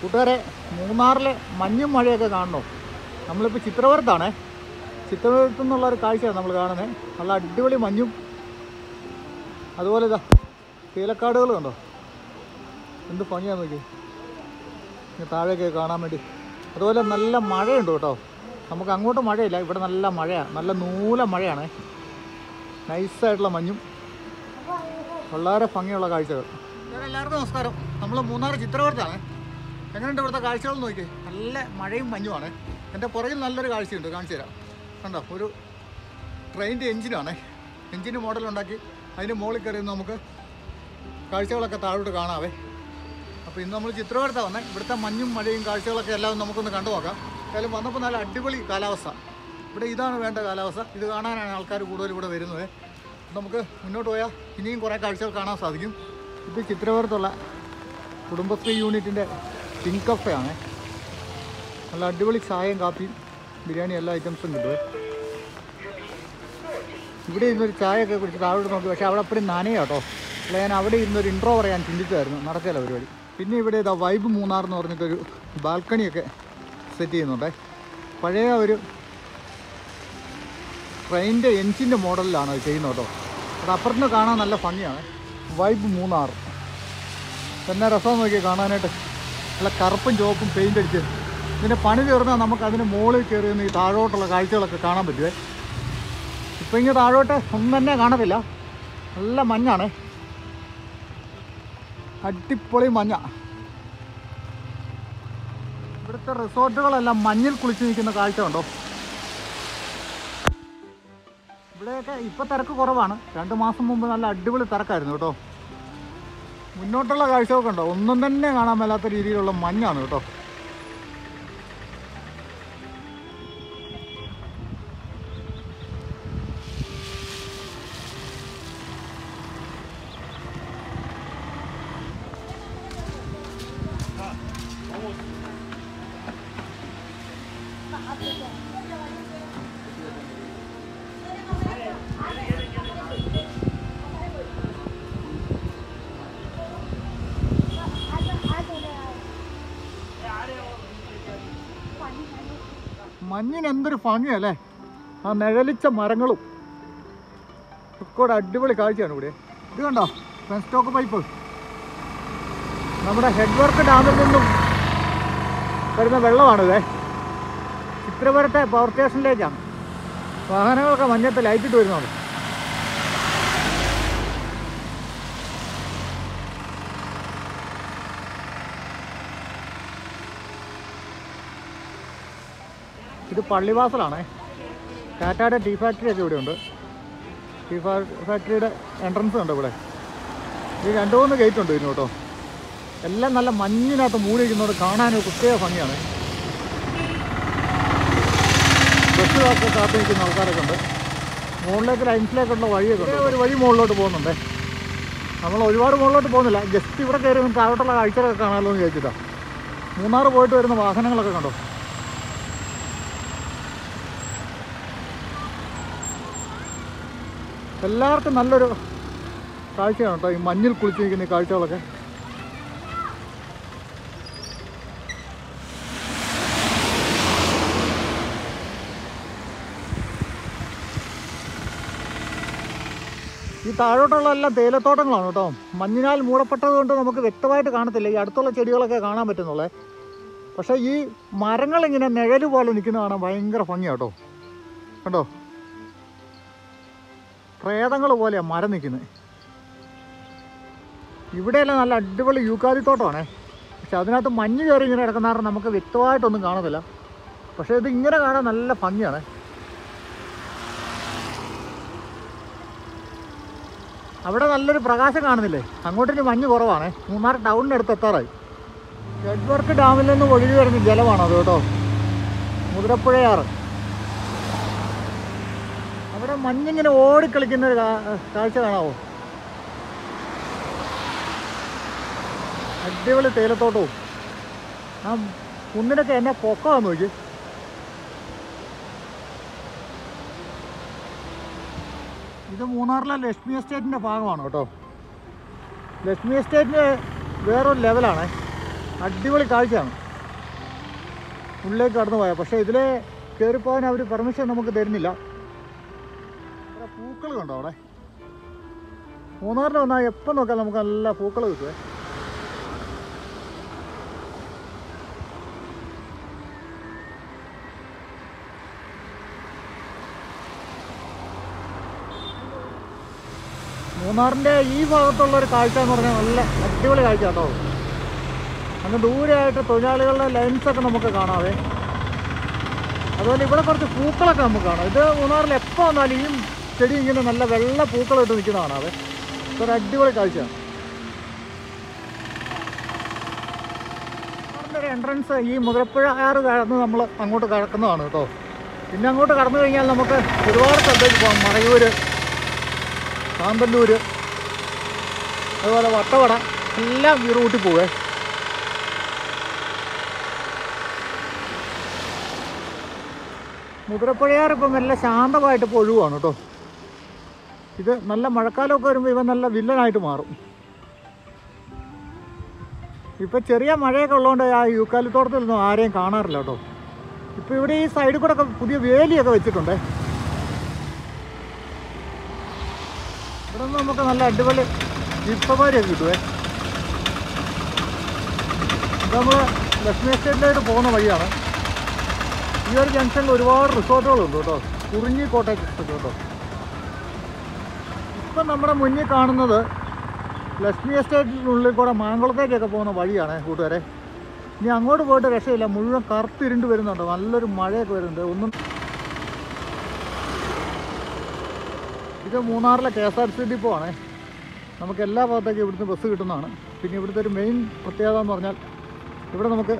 കൂട്ടുകാരെ മൂന്നാറിലെ മഞ്ഞും മഴയൊക്കെ കാണണോ നമ്മളിപ്പോൾ ചിത്രപുരത്താണേ ചിത്രപുരത്തു നിന്നുള്ള ഒരു കാഴ്ചയാണ് നമ്മൾ കാണുന്നത് നല്ല അടിപൊളി മഞ്ഞും അതുപോലെ ഇതാ തേലക്കാടുകൾ കണ്ടോ എന്ത് ഭംഗിയാന്ന് നോക്കി ഇങ്ങ് താഴേക്ക് കാണാൻ വേണ്ടി അതുപോലെ നല്ല മഴയുണ്ട് കേട്ടോ നമുക്ക് അങ്ങോട്ട് മഴയില്ല ഇവിടെ നല്ല മഴയാണ് നല്ല നൂല മഴയാണ് നൈസായിട്ടുള്ള മഞ്ഞും വളരെ ഭംഗിയുള്ള കാഴ്ചകൾ എല്ലാവർക്കും നമസ്കാരം നമ്മൾ മൂന്നാർ ചിത്രപുരത്താണ് എങ്ങനെയുണ്ട് ഇവിടുത്തെ കാഴ്ചകൾ നോക്കി നല്ല മഴയും മഞ്ഞുമാണ് എൻ്റെ പുറകിൽ നല്ലൊരു കാഴ്ചയുണ്ട് കാണിച്ചു തരാം കണ്ടോ ഒരു ട്രെയിനിൻ്റെ എഞ്ചിനാണ് എഞ്ചിന് മോഡൽ ഉണ്ടാക്കി അതിൻ്റെ മുകളിൽ കയറി നിന്ന് നമുക്ക് കാഴ്ചകളൊക്കെ താഴോട്ട് കാണാവേ അപ്പോൾ ഇന്ന് നമ്മൾ ചിത്രപുരത്താണ് വന്നത് ഇവിടുത്തെ മഞ്ഞും മഴയും കാഴ്ചകളൊക്കെ എല്ലാം നമുക്കൊന്ന് കണ്ടു നോക്കാം എന്തായാലും വന്നപ്പോൾ നല്ല അടിപൊളി കാലാവസ്ഥ ഇവിടെ ഇതാണ് വേണ്ട കാലാവസ്ഥ ഇത് കാണാനാണ് ആൾക്കാർ കൂടുതൽ ഇവിടെ വരുന്നത് നമുക്ക് മുന്നോട്ട് പോയാൽ ഇനിയും കുറേ കാഴ്ചകൾ കാണാൻ സാധിക്കും ഇത് ചിത്രപുരത്തുള്ള കുടുംബശ്രീ യൂണിറ്റിൻ്റെ പിങ്ക് കഫേ ആണ് നല്ല അടിപൊളി ചായയും കാപ്പിയും ബിരിയാണി എല്ലാ ഐറ്റംസും കിട്ടും ഇവിടെ ഇരുന്നൊരു ചായയൊക്കെ കുടിച്ച് താഴോട്ട് നോക്കി പക്ഷേ അവിടെ അപ്പടി നനയാ കേട്ടോ അല്ല ഞാൻ അവിടെ ഇരുന്നൊരു ഇൻട്രോ പറയാൻ ചിന്തിച്ചായിരുന്നു നടക്കില്ല പരിപാടി പിന്നെ ഇവിടെ ഇതാ വൈബ് മൂന്നാർ എന്ന് പറഞ്ഞിട്ടൊരു ബാൽക്കണിയൊക്കെ സെറ്റ് ചെയ്യുന്നുണ്ടേ പഴയ ഒരു ട്രെയിനിൻ്റെ എൻജിൻ്റെ മോഡലിലാണ് അത് ചെയ്യുന്നത് കേട്ടോ അത് അപ്പുറത്ത് കാണാൻ നല്ല ഭംഗിയാണ് വൈബ് മൂന്നാർ തന്നെ രസം നോക്കി കാണാനായിട്ട് നല്ല കറുപ്പും ചുവപ്പും പെയിൻ്റ് അടിച്ച് ഇതിൻ്റെ പണി തീർന്നാൽ നമുക്ക് അതിന് മുകളിൽ കയറി നിന്ന് ഈ താഴോട്ടുള്ള കാഴ്ചകളൊക്കെ കാണാൻ പറ്റുമേ ഇപ്പം ഇങ്ങനെ താഴോട്ട് ഒന്നും തന്നെ കാണത്തില്ല നല്ല മഞ്ഞാണ് അടിപൊളി മഞ്ഞ ഇവിടുത്തെ റിസോർട്ടുകളെല്ലാം മഞ്ഞിൽ കുളിച്ച് നിൽക്കുന്ന കാഴ്ച ഉണ്ടോ ഇവിടെയൊക്കെ ഇപ്പം തിരക്ക് കുറവാണ് രണ്ട് മാസം മുമ്പ് നല്ല അടിപൊളി തിരക്കായിരുന്നു കേട്ടോ മുന്നോട്ടുള്ള കാഴ്ചകളൊക്കെ ഉണ്ടോ ഒന്നും തന്നെ കാണാൻ മേലാത്ത രീതിയിലുള്ള മഞ്ഞാണ് കേട്ടോ മഞ്ഞിന് എന്തൊരു ഭംഗിയല്ലേ ആ നിഴലിച്ച മരങ്ങളും ഒക്കെ കൂടെ അടിപൊളി കാഴ്ചയാണ് ഇവിടെ ഇത് കണ്ടോ സ്റ്റോക്ക് പൈപ്പ് നമ്മുടെ ഹെഡ് വർക്ക് ഡാമിൽ നിന്നും വരുന്ന വെള്ളമാണിത് ചിത്രപുരത്തെ പവർ സ്റ്റേഷനിലേക്കാണ് വാഹനങ്ങളൊക്കെ മഞ്ഞത്ത് ലൈറ്റിട്ട് വരുന്നത് ഇത് പള്ളിവാസലാണേ കാറ്റാട് ടീ ഫാക്ടറി ഒക്കെ ഇവിടെ ഉണ്ട് ടീ ഫാ- ഫാക്ടറിയുടെ എൻട്രൻസ് ഉണ്ട് ഇവിടെ ഇത് രണ്ട് മൂന്ന് ഗേറ്റ് ഉണ്ട് ഇതിന് കേട്ടോ എല്ലാം നല്ല മഞ്ഞിനകത്ത് മൂടിയിരിക്കുന്നതുകൊണ്ട് കാണാൻ ഒരു പ്രത്യേക ഭംഗിയാണ് ബസ് കാത്ത് കാത്ത് നിൽക്കുന്ന ആൾക്കാരൊക്കെ ഉണ്ട് മുകളിലേക്ക് ലൈൻസിലേക്കുള്ള വഴിയൊക്കെ ഉണ്ട് ഒരു വഴി മുകളിലോട്ട് പോകുന്നുണ്ട് നമ്മൾ ഒരുപാട് മുകളിലോട്ട് പോകുന്നില്ല ജസ്റ്റ് ഇവിടെ കയറി നമുക്ക് താഴോട്ടുള്ള കാഴ്ചകളൊക്കെ കാണാമല്ലോ എന്ന് ചോദിച്ചിട്ടാണ് മൂന്നാർ പോയിട്ട് വരുന്ന വാഹനങ്ങളൊക്കെ കണ്ടോ എല്ലാവർക്കും നല്ലൊരു കാഴ്ചയാണ് കേട്ടോ ഈ മഞ്ഞിൽ കുളിച്ച് നിൽക്കുന്ന ഈ കാഴ്ചകളൊക്കെ ഈ താഴോട്ടുള്ള എല്ലാം തേയിലത്തോട്ടങ്ങളാണ് കേട്ടോ മഞ്ഞിനാൽ മൂടപ്പെട്ടത് കൊണ്ട് നമുക്ക് വ്യക്തമായിട്ട് കാണത്തില്ല ഈ അടുത്തുള്ള ചെടികളൊക്കെ കാണാൻ പറ്റുന്നുള്ളേ പക്ഷേ ഈ മരങ്ങൾ ഇങ്ങനെ നിഴല് പോലെ നിൽക്കുന്ന കാണാൻ ഭയങ്കര ഭംഗിയാണ് കേട്ടോ കണ്ടോ പ്രേതങ്ങൾ പോലെയാണ് മരം നിൽക്കുന്നത് ഇവിടെയെല്ലാം നല്ല അടിപൊളി യൂക്കാലിത്തോട്ടമാണേ പക്ഷെ അതിനകത്ത് മഞ്ഞ് കയറി ഇങ്ങനെ കിടക്കുന്ന കാരണം നമുക്ക് വ്യക്തമായിട്ടൊന്നും കാണത്തില്ല പക്ഷേ ഇത് ഇങ്ങനെ കാണാൻ നല്ല ഭംഗിയാണ് അവിടെ നല്ലൊരു പ്രകാശം കാണുന്നില്ലേ അങ്ങോട്ടിന് മഞ്ഞ് കുറവാണ് മൂന്നാർ ടൗണിനടുത്ത് എത്താറായി എഡ്വർക്ക് ഡാമിൽ നിന്ന് ഒഴുകി വരുന്ന ജലമാണ് അത് കേട്ടോ മുതിരപ്പുഴയാറ് അവിടെ മഞ്ഞിങ്ങനെ ഓടിക്കളിക്കുന്ന ഒരു കാ- കാഴ്ച കാണാവോ അടിപൊളി തേയിലത്തോട്ടവും ആ കുന്നിനൊക്കെ എന്നെ പൊക്കമാന്ന് നോക്കി ഇത് മൂന്നാറിലെ ലക്ഷ്മി എസ്റ്റേറ്റിൻ്റെ ഭാഗമാണ് കേട്ടോ ലക്ഷ്മി എസ്റ്റേറ്റിന് വേറൊരു ലെവലാണ് അടിപൊളി കാഴ്ചയാണ് ഉള്ളിലേക്ക് കടന്നു പോയാൽ പക്ഷേ ഇതിലെ കയറിപ്പോകാൻ അവർ പെർമിഷൻ നമുക്ക് തരുന്നില്ല ഇവിടെ പൂക്കൾ കണ്ടോ അവിടെ മൂന്നാറിന് വന്നാൽ എപ്പം നോക്കാൻ നമുക്ക് നല്ല പൂക്കൾ കിട്ടുമേ മൂന്നാറിൻ്റെ ഈ ഭാഗത്തുള്ള ഒരു കാഴ്ച എന്ന് പറഞ്ഞാൽ നല്ല അടിപൊളി കാഴ്ച കേട്ടോ അങ്ങ് ദൂരെയായിട്ട് തൊഴിലാളികളുടെ ലൈൻസ് ഒക്കെ നമുക്ക് കാണാവേ അതുപോലെ ഇവിടെ കുറച്ച് പൂക്കളൊക്കെ നമുക്ക് കാണാം ഇത് മൂന്നാറിൽ എപ്പോൾ വന്നാലും ഈ ചെടി ഇങ്ങനെ നല്ല വെള്ള പൂക്കളിട്ട് നിൽക്കുന്ന കാണാവേ ഇതൊരു അടിപൊളി കാഴ്ചയാണ് മൂന്നാറിൻ്റെ ഒരു എൻട്രൻസ് ഈ മുതലപ്പുഴ ആറ് കടന്ന് നമ്മൾ അങ്ങോട്ട് കടക്കുന്നതാണ് കേട്ടോ പിന്നെ അങ്ങോട്ട് കടന്നു കഴിഞ്ഞാൽ നമുക്ക് ഒരുപാട് സ്ഥലത്തേക്ക് പോകാം മറയൂർ കാന്തല്ലൂർ അതുപോലെ വട്ടവട എല്ലാം ഈ റൂട്ടിൽ പോവേ മുതിരപ്പുഴയാർ ഇപ്പം നല്ല ശാന്തമായിട്ട് ഇപ്പോൾ ഒഴുകുവാണ് കേട്ടോ ഇത് നല്ല മഴക്കാലമൊക്കെ വരുമ്പോൾ ഇവൻ നല്ല വില്ലനായിട്ട് മാറും ഇപ്പം ചെറിയ മഴയൊക്കെ ഉള്ളതുകൊണ്ട് ആ യൂക്കാലിത്തോട്ടത്തിലൊന്നും ആരെയും കാണാറില്ല കേട്ടോ ഇപ്പോൾ ഇവിടെ ഈ സൈഡിൽ കൂടെ ഒക്കെ പുതിയ വേലിയൊക്കെ വെച്ചിട്ടുണ്ടേ ഇവിടെ നിന്ന് നമുക്ക് നല്ല അടിപൊളി ജിപ്പമാരിയൊക്കെ കിട്ടുവേ ഇത് നമ്മൾ ലക്ഷ്മി എസ്റ്റേറ്റിലേക്ക് പോകുന്ന വഴിയാണ് ഈ ഒരു ജംഗ്ഷനിൽ ഒരുപാട് റിസോർട്ടുകളുണ്ട് കേട്ടോ കുറിഞ്ഞി കോട്ടേജ് റിസോർട്ട് കേട്ടോ ഇപ്പം നമ്മുടെ മുന്നിൽ കാണുന്നത് ലക്ഷ്മി എസ്റ്റേറ്റിനുള്ളിൽ കൂടെ മാങ്കുളത്തേക്കൊക്കെ പോകുന്ന വഴിയാണ് കൂട്ടുകാരെ ഇനി അങ്ങോട്ട് പോയിട്ട് രക്ഷയില്ല മുഴുവൻ കറുത്തിരുണ്ട് വരുന്നുണ്ട് നല്ലൊരു മഴയൊക്കെ വരുന്നുണ്ട് ഒന്നും ഇത് മൂന്നാറിലെ K S R C depot ആണ് നമുക്ക് എല്ലാ ഭാഗത്തേക്കും ഇവിടുന്ന് ബസ് കിട്ടുന്നതാണ് പിന്നെ ഇവിടുത്തെ ഒരു മെയിൻ പ്രത്യേകത എന്ന് പറഞ്ഞാൽ ഇവിടെ നമുക്ക്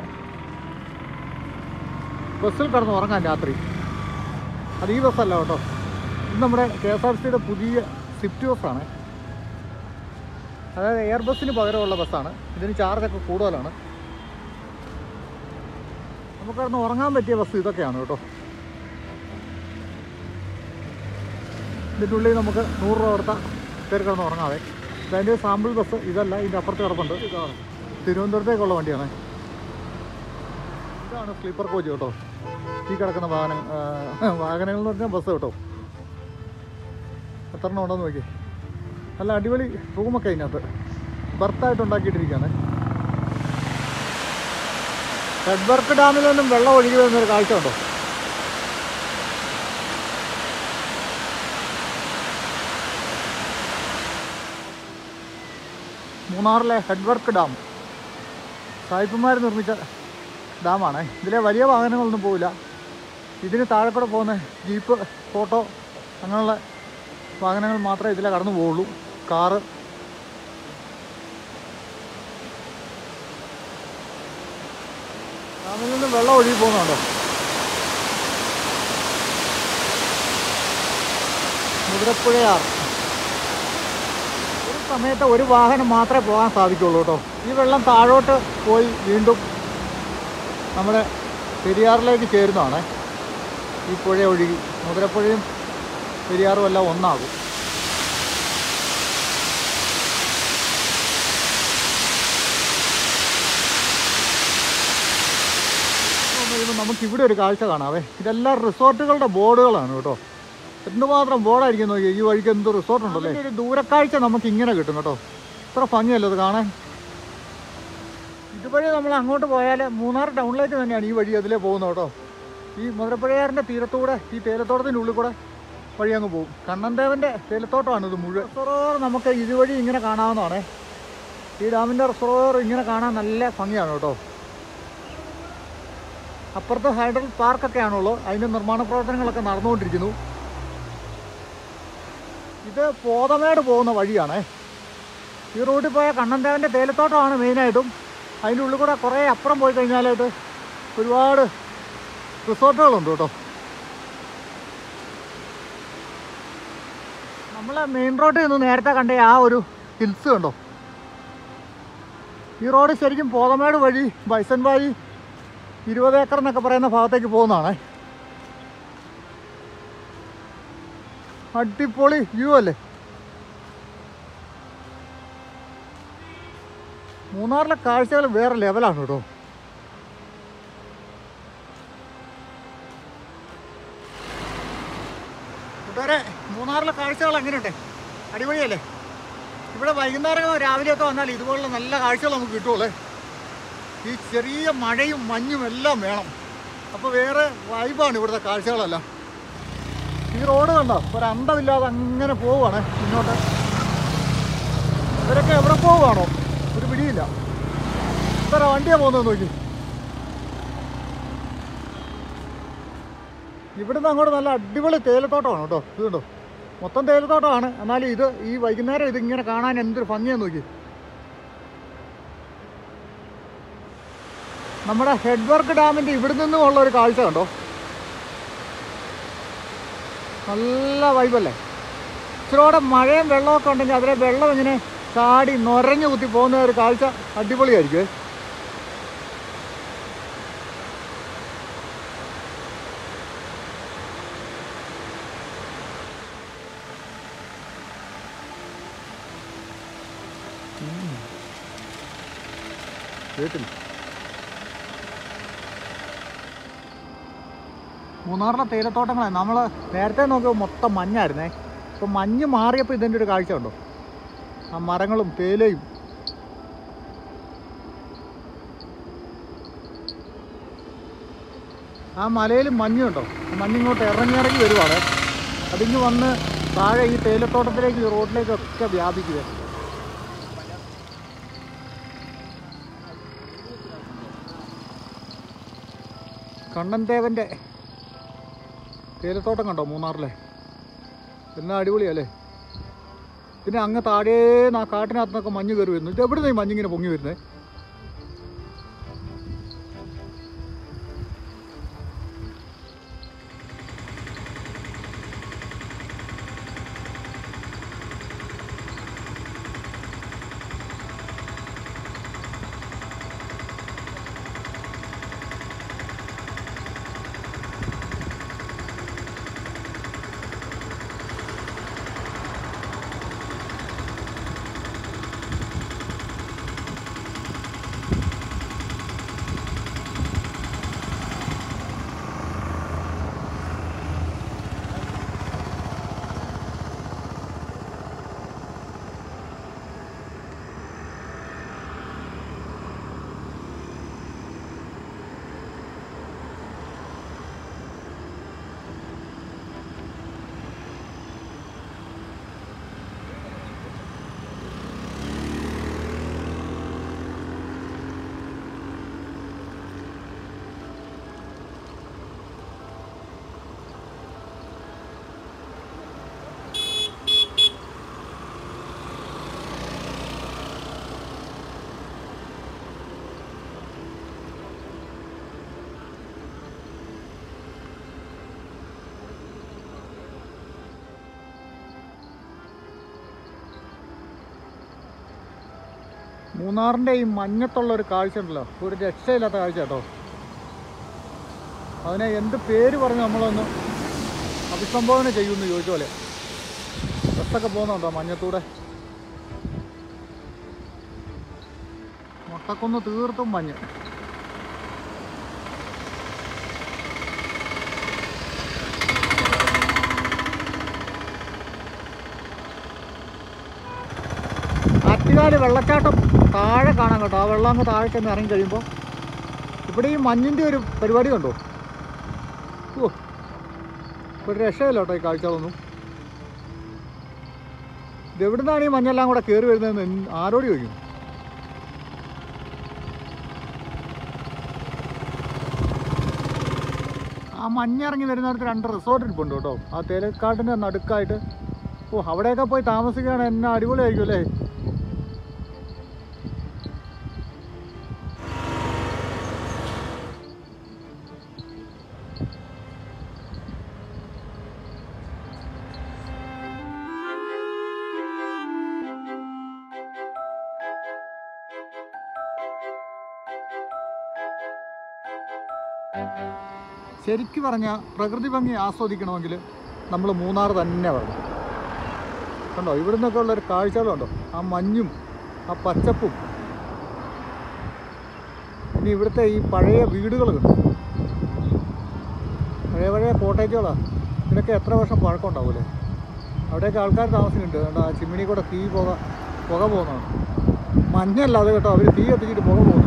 ബസ്സിൽ കിടന്ന് ഉറങ്ങാം രാത്രി അത് ഈ ബസ്സല്ല കേട്ടോ ഇത് നമ്മുടെ കെ എസ് ആർ സിയുടെ പുതിയ സ്വിഫ്റ്റ് ബസ്സാണ് അതായത് എയർ ബസ്സിന് പകരമുള്ള ബസ്സാണ് ഇതിന് ചാർജൊക്കെ കൂടുതലാണ് നമുക്ക് കിടന്ന് ഉറങ്ങാൻ പറ്റിയ ബസ് ഇതൊക്കെയാണ് കേട്ടോ ഇതിൻ്റെ ഉള്ളിൽ നമുക്ക് നൂറ് രൂപ കൊടുത്താൽ കയറി കിടന്ന് ഉറങ്ങാതെ ഇതിൻ്റെ സാമ്പിൾ ബസ് ഇതല്ല ഇതിൻ്റെ അപ്പുറത്ത് കിടപ്പുണ്ട് ഇതാണ് തിരുവനന്തപുരത്തേക്കുള്ള വണ്ടിയാണ് ഇതാണ് സ്ലീപ്പർ കോച്ച് കേട്ടോ ഈ കിടക്കുന്ന വാഹനം ആ, വാഹനങ്ങൾ എന്ന് പറഞ്ഞാൽ ബസ് കേട്ടോ എത്ര എണ്ണം ഉണ്ടെന്ന് നോക്കി നല്ല അടിപൊളി റൂമൊക്കെ അതിനകത്ത് ബർത്തായിട്ട് ഉണ്ടാക്കിയിട്ടിരിക്കുകയാണ് റെഡ് ബർക്ക് ഡാമിൽ നിന്നും വെള്ളം ഒഴുകി വരുന്നൊരു കാഴ്ച ഉണ്ടോ മൂന്നാറിലെ ഹെഡ് വർക്ക് ഡാം സായിപ്പന്മാർ നിർമ്മിച്ച ഡാമാണ് ഇതിലെ വലിയ വാഹനങ്ങളൊന്നും പോവില്ല ഇതിന് താഴെ കൂടെ പോകുന്ന ജീപ്പ് ഓട്ടോ അങ്ങനെയുള്ള വാഹനങ്ങൾ മാത്രമേ ഇതിലെ കടന്നു പോവുള്ളൂ കാറ് ഡാമിൽ നിന്ന് വെള്ളം ഒഴുകി പോകുന്നുണ്ടോ മുതിരപ്പുഴയാർ ഒരു സമയത്ത് ഒരു വാഹനം മാത്രമേ പോകാൻ സാധിക്കുള്ളൂ കേട്ടോ ഈ വെള്ളം താഴോട്ട് പോയി വീണ്ടും നമ്മുടെ പെരിയാറിലേക്ക് ചേരുന്നതാണ് ഈ പുഴ ഒഴുകി മുതിരപ്പുഴയും പെരിയാറും എല്ലാം ഒന്നാകും കഴിയുമ്പോൾ നമുക്ക് ഇവിടെ ഒരു കാഴ്ച കാണാവേ ഇതെല്ലാം റിസോർട്ടുകളുടെ ബോർഡുകളാണ് കേട്ടോ എന്തുമാത്രം ബോർഡായിരിക്കും നോക്കി ഈ വഴിക്ക് എന്ത് റിസോർട്ട് ഉണ്ടല്ലേ ഒരു ദൂരക്കാഴ്ച നമുക്ക് ഇങ്ങനെ കിട്ടും കേട്ടോ ഇത്ര ഭംഗിയല്ലോ ഇത് കാണാൻ ഇതുവഴി നമ്മൾ അങ്ങോട്ട് പോയാൽ മൂന്നാർ ടൗണിലേക്ക് തന്നെയാണ് ഈ വഴി അതിലേ പോകുന്നത് കേട്ടോ ഈ മുതലപ്പുഴയാറിൻ്റെ തീരത്തൂടെ ഈ തേയിലത്തോട്ടത്തിൻ്റെ ഉള്ളിൽ കൂടെ വഴി അങ്ങ് പോകും കണ്ണൻദേവൻ്റെ തേയിലത്തോട്ടമാണ് ഇത് മുഴുവൻ റിസർവർ നമുക്ക് ഇതുവഴി ഇങ്ങനെ കാണാവുന്നതാണ് ഈ ഡാമിൻ്റെ റിസർവർ ഇങ്ങനെ കാണാൻ നല്ല ഭംഗിയാണ് കേട്ടോ അപ്പുറത്ത് ഹൈഡൽ പാർക്കൊക്കെ ആണുള്ളൂ അതിൻ്റെ നിർമ്മാണ പ്രവർത്തനങ്ങളൊക്കെ നടന്നുകൊണ്ടിരിക്കുന്നു ഇത് പോതമേട് പോകുന്ന വഴിയാണേ ഈ റൂട്ടിൽ പോയ കണ്ണൻദേവൻ്റെ തേയിലത്തോട്ടമാണ് മെയിനായിട്ടും അതിൻ്റെ ഉള്ളിൽ കൂടെ കുറേ അപ്പുറം പോയി കഴിഞ്ഞാലായിട്ട് ഒരുപാട് റിസോർട്ടുകളുണ്ട് കേട്ടോ നമ്മൾ മെയിൻ റോഡിൽ നിന്ന് നേരത്തെ കണ്ട ആ ഒരു ഹിൽസ് കണ്ടോ ഈ റോഡ് ശരിക്കും പോതമേട് വഴി ബൈസൺ വാലി ഇരുപത് ഏക്കർ എന്നൊക്കെ പറയുന്ന ഭാഗത്തേക്ക് പോകുന്നതാണേ അടിപൊളി വ്യൂ അല്ലേ മൂന്നാറിലെ കാഴ്ചകൾ വേറെ ലെവലാണ് കേട്ടോ കൂട്ടുകാരെ മൂന്നാറിലെ കാഴ്ചകൾ എങ്ങനെയുണ്ട് അടിപൊളിയല്ലേ ഇവിടെ വൈകുന്നേരം രാവിലെയൊക്കെ വന്നാൽ ഇതുപോലുള്ള നല്ല കാഴ്ചകൾ നമുക്ക് കിട്ടുമല്ലേ ഈ ചെറിയ മഴയും മഞ്ഞും എല്ലാം വേണം അപ്പോൾ വേറെ വൈബാണ് ഇവിടുത്തെ കാഴ്ചകളെല്ലാം ഈ റോഡ് കണ്ടോ ഒരു അന്തമില്ലാതെ അങ്ങനെ പോവുകയാണ് മുന്നോട്ട് ഇവരൊക്കെ എവിടെ പോവുകയാണോ ഒരു പിടിയില്ല ഇത്ര വണ്ടിയാണ് പോകുന്നത് നോക്കി ഇവിടുന്ന് അങ്ങോട്ട് നല്ല അടിപൊളി തേയിലത്തോട്ടമാണ് കേട്ടോ ഇത് കണ്ടോ മൊത്തം തേയിലത്തോട്ടമാണ് എന്നാലും ഇത് ഈ വൈകുന്നേരം ഇത് ഇങ്ങനെ കാണാൻ എന്തൊരു ഭംഗിയാന്ന് നോക്കി നമ്മുടെ ഹെഡ് വർക്ക് ഡാമിൻ്റെ ഇവിടെ നിന്നുമുള്ള ഒരു കാഴ്ച കണ്ടോ നല്ല വൈബല്ലേ ഇച്ചിരിയോടെ മഴയും വെള്ളമൊക്കെ ഉണ്ടെങ്കിൽ അതിലെ വെള്ളം ഇങ്ങനെ ചാടി നൊരഞ്ഞു കുത്തി പോകുന്ന ഒരു കാഴ്ച അടിപൊളിയായിരിക്കും കേട്ടില്ല മൂന്നാറിലെ തേയിലത്തോട്ടങ്ങളെ നമ്മൾ നേരത്തെ നോക്കിയപ്പോൾ മൊത്തം മഞ്ഞായിരുന്നേ ഇപ്പം മഞ്ഞ് മാറിയപ്പോൾ ഇതിൻ്റെ ഒരു കാഴ്ച ഉണ്ടോ ആ മരങ്ങളും തേയിലയും ആ മലയിൽ മഞ്ഞുണ്ടോ ആ മഞ്ഞിങ്ങോട്ട് ഇറങ്ങി ഇറങ്ങി വരുവാണ് അതിങ്ങ് വന്ന് താഴെ ഈ തേയിലത്തോട്ടത്തിലേക്ക് ഈ റോഡിലേക്കൊക്കെ വ്യാപിക്കുക കണ്ണൻദേവൻ്റെ തേയിലത്തോട്ടം കണ്ടോ മൂന്നാറിലെ എന്നാ അടിപൊളിയല്ലേ പിന്നെ അങ്ങ് താഴേന്ന് ആ കാട്ടിനകത്ത് നിന്നൊക്കെ മഞ്ഞ് കയറി വരുന്നു ഇത് എവിടുന്ന ഈ മഞ്ഞിങ്ങനെ പൊങ്ങി വരുന്നത് മൂന്നാറിൻ്റെ ഈ മഞ്ഞത്തുള്ള ഒരു കാഴ്ച ഉണ്ടല്ലോ ഒരു രക്ഷയില്ലാത്ത കാഴ്ച കേട്ടോ അതിനെ എന്ത് പേര് പറഞ്ഞ് നമ്മളൊന്ന് അഭിസംബോധന ചെയ്യുമെന്ന് ചോദിച്ച പോലെ ബസ്സൊക്കെ പോകുന്നുണ്ടോ മഞ്ഞത്തൂടെ മുട്ടക്കൊന്ന് തീർത്തും മഞ്ഞ് ആറ്റുകാല് വെള്ളച്ചാട്ടം താഴെ കാണാൻ കേട്ടോ ആ വെള്ളം അങ്ങ് താഴെ ചെന്ന് ഇറങ്ങി കഴിയുമ്പോൾ ഇവിടെ ഈ മഞ്ഞിൻ്റെ ഒരു പരിപാടി കണ്ടോ ഓ ഒരു രക്ഷയില്ല കേട്ടോ ഈ കാഴ്ചകളൊന്നും ഇതെവിടുന്നാണ് ഈ മഞ്ഞെല്ലാം കൂടെ കയറി വരുന്നതെന്ന് എന്ത്- ആരോട് ചോദിക്കും ആ മഞ്ഞിറങ്ങി വരുന്നിടത്ത് രണ്ട് റിസോർട്ട് ഇരിപ്പുണ്ട് കേട്ടോ ആ തേലക്കാട്ടിൻ്റെ നടുക്കായിട്ട് ഓ അവിടെയൊക്കെ പോയി താമസിക്കുകയാണ് എന്നെ അടിപൊളിയായിരിക്കും അല്ലേ ശരിക്കു പറഞ്ഞാൽ പ്രകൃതി ഭംഗി ആസ്വദിക്കണമെങ്കിൽ നമ്മൾ മൂന്നാർ തന്നെ വരണം കണ്ടോ ഇവിടെ നിന്നൊക്കെ ഉള്ളൊരു കാഴ്ചകളുണ്ടോ ആ മഞ്ഞും ആ പച്ചപ്പും ഇനി ഇവിടുത്തെ ഈ പഴയ വീടുകൾ കണ്ടു പഴയ പഴയ കോട്ടേജുകളാണ് ഇതിനൊക്കെ എത്ര വർഷം പഴക്കം ഉണ്ടാവൂലേ അവിടെയൊക്കെ ആൾക്കാർ താമസിക്കുന്നുണ്ട് കണ്ടോ ആ ചിമ്മിനി കൂടെ തീ പുക പുക പോകുന്നതാണ് മഞ്ഞല്ല അത് കേട്ടോ അവർ തീ കത്തിച്ചിട്ട് പുക പോകുന്നു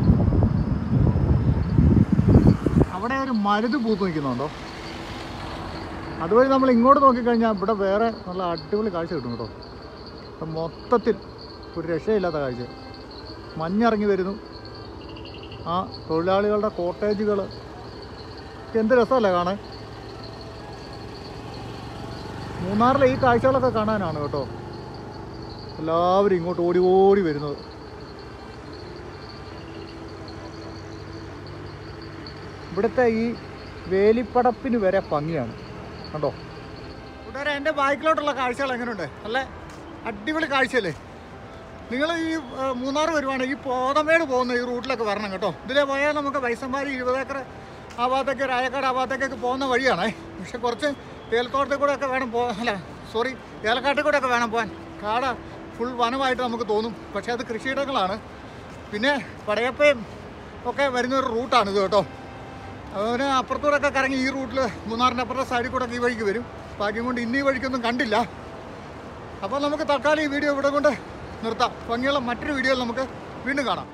അവിടെ ഒരു മരുത് പൂത്ത് നിൽക്കുന്നുണ്ടോ അതുവഴി നമ്മൾ ഇങ്ങോട്ട് നോക്കിക്കഴിഞ്ഞാൽ ഇവിടെ വേറെ നല്ല അടിപൊളി കാഴ്ച കിട്ടും കേട്ടോ ഇപ്പം മൊത്തത്തിൽ ഒരു രക്ഷയില്ലാത്ത കാഴ്ച മഞ്ഞിറങ്ങി വരുന്നു ആ തൊഴിലാളികളുടെ കോട്ടേജുകൾ എന്ത് രസമല്ലേ കാണാൻ മൂന്നാറിലെ ഈ കാഴ്ചകളൊക്കെ കാണാനാണ് കേട്ടോ എല്ലാവരും ഇങ്ങോട്ട് ഓടി ഓടി വരുന്നത് ഇവിടുത്തെ ഈ വേലിപ്പടപ്പിന് വരെ ഭംഗിയാണ് കണ്ടോ കൂട്ടുകാരെ എൻ്റെ ബാക്കിലോട്ടുള്ള കാഴ്ചകൾ എങ്ങനെയുണ്ട് നല്ല അടിപൊളി കാഴ്ചയല്ലേ നിങ്ങൾ ഈ ആ, മൂന്നാർ വരുവാണെങ്കിൽ ഈ പോതമേട് പോകുന്ന ഈ റൂട്ടിലൊക്കെ വരണം കേട്ടോ ഇതിലെ പോയാൽ നമുക്ക് വൈസന്മാരി ഇരുപതേക്കർ ആ ഭാഗത്തേക്ക് രായക്കാട് ആ ഭാഗത്തേക്കൊക്കെ പോകുന്ന വഴിയാണേ പക്ഷെ കുറച്ച് ഏലത്തോട്ടത്തിൽ കൂടെ ഒക്കെ വേണം പോകാൻ അല്ല സോറി ഏലക്കാട്ടിൽ കൂടെ ഒക്കെ വേണം പോകാൻ കാട് ഫുൾ വനമായിട്ട് നമുക്ക് തോന്നും പക്ഷേ അത് കൃഷിയിടങ്ങളാണ് പിന്നെ പടയപ്പയും ഒക്കെ വരുന്ന ഒരു റൂട്ടാണ് ഇത് കേട്ടോ അതിന് അപ്പുറത്തൂടെ ഒക്കെ കറങ്ങി ഈ റൂട്ടിൽ മൂന്നാറിൻ്റെ അപ്പുറത്തെ സൈഡിൽ കൂടെ ഒക്കെ ഈ വഴിക്ക് വരും ഭാഗ്യം കൊണ്ട് ഇന്നീ വഴിക്കൊന്നും കണ്ടില്ല അപ്പോൾ നമുക്ക് തൽക്കാലം ഈ വീഡിയോ ഇവിടെ കൊണ്ട് നിർത്താം ഭംഗിയുള്ള മറ്റൊരു വീഡിയോയിൽ നമുക്ക് വീണ്ടും കാണാം